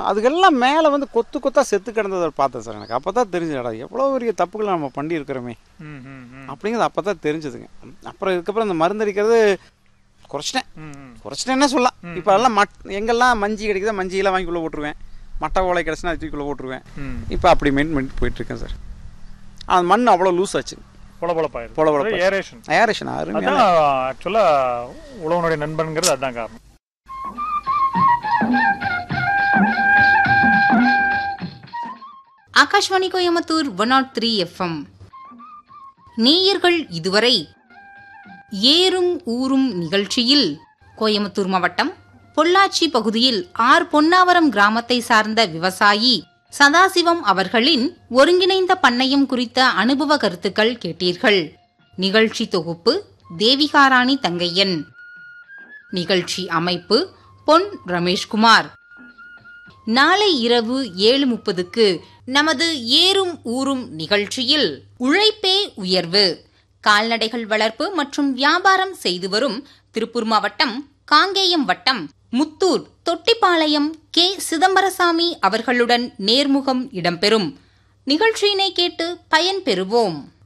அதுக்கெல்லாம் மேலே வந்து கொத்து கொத்தா செத்து கிடந்ததை பார்த்தேன் சார் எனக்கு அப்போ தான் தெரிஞ்சடா எவ்வளோ பெரிய தப்புகளை நம்ம பண்ணியிருக்கிறோமே ம் ம் ம் அப்படிங்கிறது அப்போ தான் தெரிஞ்சதுங்க அப்புறம் இதுக்கப்புறம் இந்த மருந்தடிக்கிறது குறைச்சிட்டேன் ம் ம் குறைச்சிட்டேன்னே சொல்லலாம் இப்போ எல்லாம் மட் எங்கெல்லாம் மஞ்சி கிடைக்குதோ மஞ்சியெல்லாம் வாங்கி உள்ள போட்டுருவேன் மட்டை ஓலை கிடச்சுன்னா அது தூக்கிக்குள்ளே போட்டுருவேன் ம் இப்போ அப்படி மெயின் பண்ணிட்டு போயிட்டுருக்கேன் சார் அந்த மண் அவ்வளோ லூஸ் ஆச்சு பொலபொலப்பாயிருது பொலபொலப்பாயிருச்சு. ஏரேஷன் ஏரேஷன் அருமையான அதான் ஆக்சுவலா உழவனுடைய நண்பன்கிறது அதுதான் காரணம் Akashvani Coimbatore one nought three FM நேயர்கள் இதுவரை ஏறும் ஊரும் நிகழ்ச்சியில் கோயம்புத்தூர் மாவட்டம் பொள்ளாச்சி பகுதியில் ஆர் பொன்னாவரம் கிராமத்தை சார்ந்த விவசாயி சதாசிவம் அவர்களின் ஒருங்கிணைந்த பண்ணையம் குறித்த அனுபவ கருத்துக்கள் கேட்டீர்கள் நிகழ்ச்சி தொகுப்பு தேவிகாராணி தங்கையன் நிகழ்ச்சி அமைப்பு பொன் ரமேஷ்குமார் நாளை இரவு ஏழு முப்பதுக்கு நமது ஏறும் ஊரும் நிகழ்ச்சியில் உழைப்பே உயர்வு கால்நடைகள் வளர்ப்பு மற்றும் வியாபாரம் செய்து வரும் திருப்பூர் மாவட்டம் காங்கேயம் வட்டம் முத்தூர் தொட்டிப்பாளையம் கே சிதம்பரசாமி அவர்களுடன் நேர்முகம் இடம்பெறும் நிகழ்ச்சியினை கேட்டு பயன்பெறுவோம்